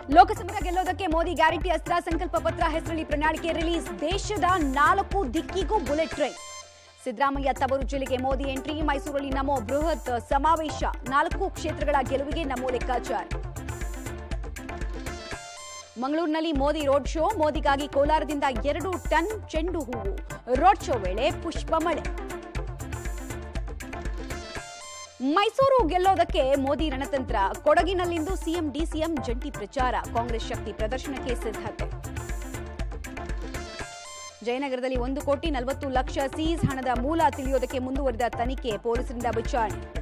Lok Sabha ಗೆಲ್ಲೋದಕ್ಕೆ Modi guarantee ಅಸ್ತ್ರ ಸಂಕಲ್ಪ ಪತ್ರ ಹೆಸರಲ್ಲಿ ಪ್ರಣಾಳಿಕೆ ರಿಲೀಸ್ ದೇಶದ ನಾಲ್ಕು ದಿಕ್ಕಿಗೂ ಬುಲೆಟ್ ಟ್ರೈನ್ ಸಿದ್ದರಾಮಯ್ಯ ತವರು ಜಿಲ್ಲೆಗೆ ಮೋದಿ ಎಂಟ್ರಿ ಮೈಸೂರಲ್ಲಿ ನಮೋ ಬೃಹತ್ ಸಮಾವೇಶ ನಾಲ್ಕು ಕ್ಷೇತ್ರಗಳ ಗೆಲುವಿಗೆ ನಮೋ ಲೆಕ್ಕಾಚಾರ ಮಂಗಳೂರಿನಲ್ಲಿ ಮೋದಿ ರೋಡ್ ಶೋ ಮೋದಿಗಾಗಿ ಕೋಲಾರದಿಂದ ಎರಡು ಟನ್ ಚೆಂಡು ಹೂವು ರೋಡ್ ಶೋ ವೇಳೆ ಪುಷ್ಪ ಮಳೆ ಮೈಸೂರು ಗೆಲ್ಲೋದಕ್ಕೆ ಮೋದಿ ರಣತಂತ್ರ ಕೊಡಗಿನಲ್ಲಿಂದು ಸಿಎಂ ಡಿಸಿಎಂ ಜಂಟಿ ಪ್ರಚಾರ ಕಾಂಗ್ರೆಸ್ ಶಕ್ತಿ ಪ್ರದರ್ಶನಕ್ಕೆ ಸಿದ್ಧತೆ ಜಯನಗರದಲ್ಲಿ ಒಂದು ಕೋಟಿ ನಲವತ್ತು ಲಕ್ಷ ಸೀಸ್ ಹಣದ ಮೂಲ ತಿಳಿಯೋದಕ್ಕೆ ಮುಂದುವರಿದ ತನಿಖೆ ಪೊಲೀಸರಿಂದ ವಿಚಾರಣೆ